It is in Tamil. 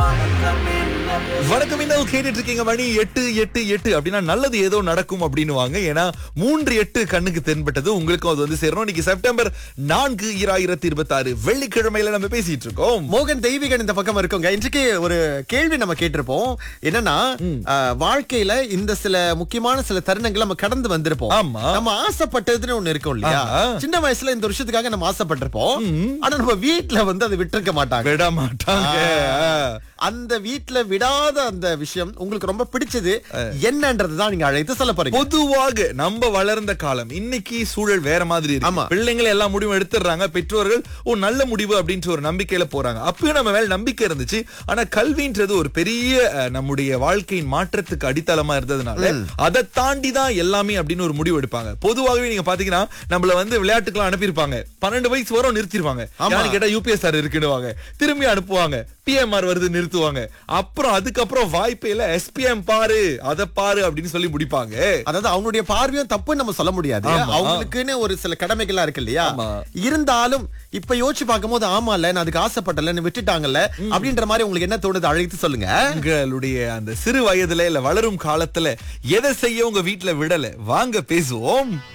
வணக்கம் இன்னும் கேட்டுட்டு இருக்கீங்க மணி எட்டு எட்டு எட்டு அப்படின்னா நல்லது ஏதோ நடக்கும் அப்படின்னு வாங்க ஏன்னா மூன்று எட்டு கண்ணுக்கு தென்பட்டது உங்களுக்கும் அது வந்து சேரணும் இன்னைக்கு செப்டம்பர் நான்கு இராயிரத்தி இருபத்தி ஆறு வெள்ளிக்கிழமையில நம்ம பேசிட்டு இருக்கோம் மோகன் தெய்வீகன் இந்த பக்கம் இருக்குங்க இன்றைக்கு ஒரு கேள்வி நம்ம கேட்டிருப்போம் என்னன்னா அஹ், வாழ்க்கையில இந்த சில முக்கியமான சில தருணங்களை நம்ம கடந்து வந்திருப்போம் ஆமா. நம்ம ஆசைப்பட்டதுன்னு ஒண்ணு இருக்கும் இல்லையா ஆமா. சின்ன வயசுல இந்த விஷயத்துக்காக நம்ம ஆசைப்பட்டிருப்போம் ஆனா நம்ம வீட்ல வந்து அதை விட்டிருக்க மாட்டாங்க விட மாட்டாங்க அந்த வீட்ல விடாத அந்த விஷயம் உங்களுக்கு ரொம்ப பிடிச்சது என்னன்றதுதான் நீங்க அழைத்து சொல்ல போறீங்க பொதுவாக நம்ம வளர்ந்த காலம் இன்னைக்கு சூழல் வேற மாதிரி ஆமா. இருக்கு பிள்ளைங்களை எல்லா முடிவும் எடுத்துடுறாங்க பெற்றோர்கள் ஓ நல்ல முடிவு அப்படின்ற ஒரு நம்பிக்கையில போறாங்க அப்பயும் நம்ம மேல நம்பிக்கை இருந்துச்சு ஆனா கல்வின்றது ஒரு பெரிய அஹ், நம்முடைய வாழ்க்கையின் மாற்றத்துக்கு அடித்தளமா இருந்ததுனால அதை தாண்டி தான் எல்லாமே அப்படின்னு ஒரு முடிவு எடுப்பாங்க பொதுவாகவே நீங்க பாத்தீங்கன்னா நம்மள வந்து விளையாட்டுக்கெல்லாம் அனுப்பியிருப்பாங்க பன்னெண்டு வயசு வரும் நிறுத்திடுவாங்க ஆமா. யாரு கேட்டா யூபிஎஸ்ஆர் இருக்குன்னுவாங்க திரும்பி அனுப்புவாங்க பிஎம்ஆர் வருது நிறுத்துவாங்க அப்புறம் அதுக்கப்புறம் வாய்ப்பே இல்ல எஸ்பிஎம் பாரு அத பாரு அப்படின்னு சொல்லி முடிப்பாங்க அதாவது அவங்களுடைய பார்வையும் தப்புன்னு நம்ம சொல்ல முடியாது ஆமா. அவங்களுக்குன்னு ஒரு சில கடமைகள்லாம் இருக்கு இல்லையா ஆமா. இருந்தாலும் இப்ப யோசிச்சு பார்க்கும்போது ஆமா இல்ல நான் அதுக்கு ஆசைப்பட்டலன்னு விட்டுட்டாங்கல்ல அப்படின்ற மாதிரி உங்களுக்கு என்ன தோணுது அழைத்து சொல்லுங்க உங்களுடைய அந்த சிறு வயதுல இல்ல வளரும் காலத்துல எதை செய்ய உங்க வீட்ல விடல வாங்க பேசுவோம்